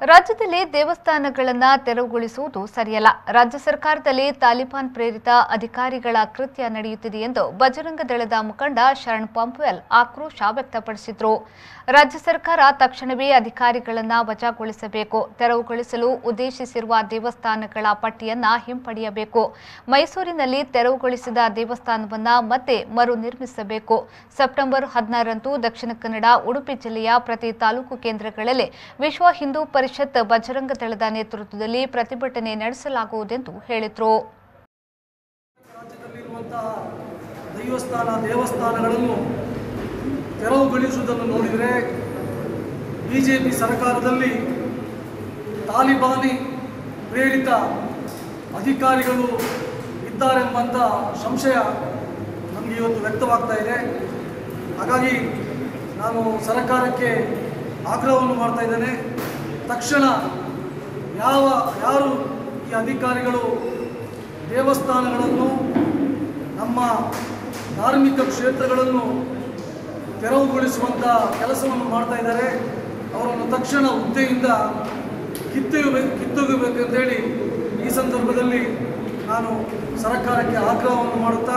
ರಾಜ್ಯದಲ್ಲಿ ದೇವಸ್ಥಾನಗಳನ್ನು ತೆರವುಗೊಳಿಸುವುದು ಸರಿಯಲ್ಲ ರಾಜ್ಯ ಸರ್ಕಾರದಲ್ಲಿ ತಾಲಿಬಾನ್ ಪ್ರೇರಿತ ಅಧಿಕಾರಿಗಳ ಕೃತ್ಯ ನಡೆಯುತ್ತಿದೆ ಎಂದು ಬಜರಂಗ ದಳದ ಮುಖಂಡ ಶರಣ್ ಪಂಪ್ವೆಲ್ ಆಕ್ರೋಶ ವ್ಯಕ್ತಪಡಿಸಿದರು ರಾಜ್ಯ ಸರ್ಕಾರ ತಕ್ಷಣವೇ ಅಧಿಕಾರಿಗಳನ್ನು ವಜಾಗೊಳಿಸಬೇಕು ತೆರವುಗೊಳಿಸಲು ಉದ್ದೇಶಿಸಿರುವ ದೇವಸ್ಥಾನಗಳ ಪಟ್ಟಿಯನ್ನ ಹಿಂಪಡೆಯಬೇಕು ಮೈಸೂರಿನಲ್ಲಿ ತೆರವುಗೊಳಿಸಿದ ದೇವಸ್ಥಾನವನ್ನ ಮತ್ತೆ ಮರು ನಿರ್ಮಿಸಬೇಕು ಸೆಪ್ಟೆಂಬರ್ ಹದಿನಾರರಂದು ದಕ್ಷಿಣ ಕನ್ನಡ ಉಡುಪಿ ಜಿಲ್ಲೆಯ ಪ್ರತಿ ತಾಲೂಕು ಕೇಂದ್ರಗಳಲ್ಲಿ ವಿಶ್ವ ಹಿಂದೂ ಪರಿಷತ್ ಬಜರಂಗ ದಳದ ನೇತೃತ್ವದಲ್ಲಿ ಪ್ರತಿಭಟನೆ ನಡೆಸಲಾಗುವುದೆಂದು ಹೇಳಿದರು ರಾಜ್ಯದಲ್ಲಿರುವಂತಹ ದೈವಸ್ಥಾನ ದೇವಸ್ಥಾನಗಳನ್ನು ತೆರವುಗೊಳಿಸುವುದನ್ನು ನೋಡಿದರೆ ಬಿ ಜೆ ಪಿ ಸರ್ಕಾರದಲ್ಲಿ ತಾಲಿಬಾನಿ ಪ್ರೇರಿತ ಅಧಿಕಾರಿಗಳು ಇದ್ದಾರೆಂಬಂಥ ಸಂಶಯ ನಮಗೆ ಇವತ್ತು ವ್ಯಕ್ತವಾಗ್ತಾ ಇದೆ ಹಾಗಾಗಿ ನಾನು ಸರ್ಕಾರಕ್ಕೆ ಆಗ್ರಹವನ್ನು ಮಾಡ್ತಾ ಇದ್ದೇನೆ ತಕ್ಷಣ ಯಾವ ಯಾರು ಈ ಅಧಿಕಾರಿಗಳು ದೇವಸ್ಥಾನಗಳನ್ನು ನಮ್ಮ ಧಾರ್ಮಿಕ ಕ್ಷೇತ್ರಗಳನ್ನು ತೆರವುಗೊಳಿಸುವಂಥ ಕೆಲಸವನ್ನು ಮಾಡ್ತಾ ಇದ್ದಾರೆ ಅವರನ್ನು ತಕ್ಷಣ ಹುದ್ದೆಯಿಂದ ಕಿತ್ತೊಯ್ಯಬೇಕು ಕಿತ್ತೊಯ್ಯಬೇಕಂತೇಳಿ ಈ ಸಂದರ್ಭದಲ್ಲಿ ನಾನು ಸರ್ಕಾರಕ್ಕೆ ಆಗ್ರಹವನ್ನು ಮಾಡುತ್ತಾ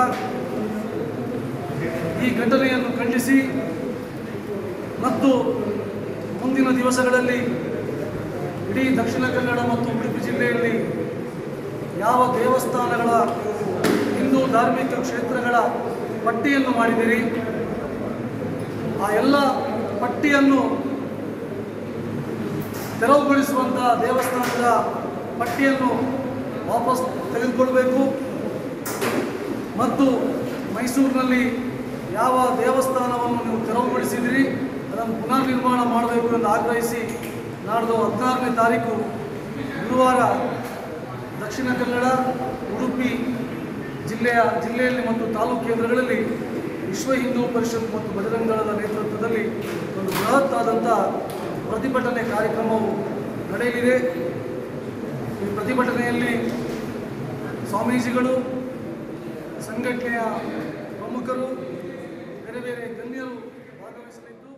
ಈ ಘಟನೆಯನ್ನು ಖಂಡಿಸಿ ಮತ್ತು ಮುಂದಿನ ದಿವಸಗಳಲ್ಲಿ ಇಡೀ ದಕ್ಷಿಣ ಕನ್ನಡ ಮತ್ತು ಉಡುಪಿ ಜಿಲ್ಲೆಯಲ್ಲಿ ಯಾವ ದೇವಸ್ಥಾನಗಳ ಹಿಂದೂ ಧಾರ್ಮಿಕ ಕ್ಷೇತ್ರಗಳ ಪಟ್ಟಿಯನ್ನು ಮಾಡಿದಿರಿ ಆ ಎಲ್ಲ ಪಟ್ಟಿಯನ್ನು ತೆರವುಗೊಳಿಸುವಂಥ ದೇವಸ್ಥಾನದ ಪಟ್ಟಿಯನ್ನು ವಾಪಸ್ ತೆಗೆದುಕೊಳ್ಬೇಕು ಮತ್ತು ಮೈಸೂರಿನಲ್ಲಿ ಯಾವ ದೇವಸ್ಥಾನವನ್ನು ನೀವು ತೆರವುಗೊಳಿಸಿದಿರಿ ಅದನ್ನು ಪುನರ್ ನಿರ್ಮಾಣ ಮಾಡಬೇಕು ಎಂದು ಆಗ್ರಹಿಸಿ ನಾಡ್ದು ಹದಿನಾರನೇ ತಾರೀಕು ಗುರುವಾರ ದಕ್ಷಿಣ ಕನ್ನಡ ಉಡುಪಿ ಜಿಲ್ಲೆಯ ಜಿಲ್ಲೆಯಲ್ಲಿ ಮತ್ತು ತಾಲೂಕು ಕೇಂದ್ರಗಳಲ್ಲಿ ವಿಶ್ವ ಹಿಂದೂ ಪರಿಷತ್ ಮತ್ತು ಬಜರಂಗ ದಳದ ನೇತೃತ್ವದಲ್ಲಿ ಒಂದು ಬೃಹತ್ ಆದಂಥ ಪ್ರತಿಭಟನೆ ಕಾರ್ಯಕ್ರಮವು ನಡೆಯಲಿದೆ ಈ ಪ್ರತಿಭಟನೆಯಲ್ಲಿ ಸ್ವಾಮೀಜಿಗಳು ಸಂಘಟನೆಯ ಪ್ರಮುಖರು ಬೇರೆ ಬೇರೆ ಗಣ್ಯರು ಭಾಗವಹಿಸಲಿದ್ದು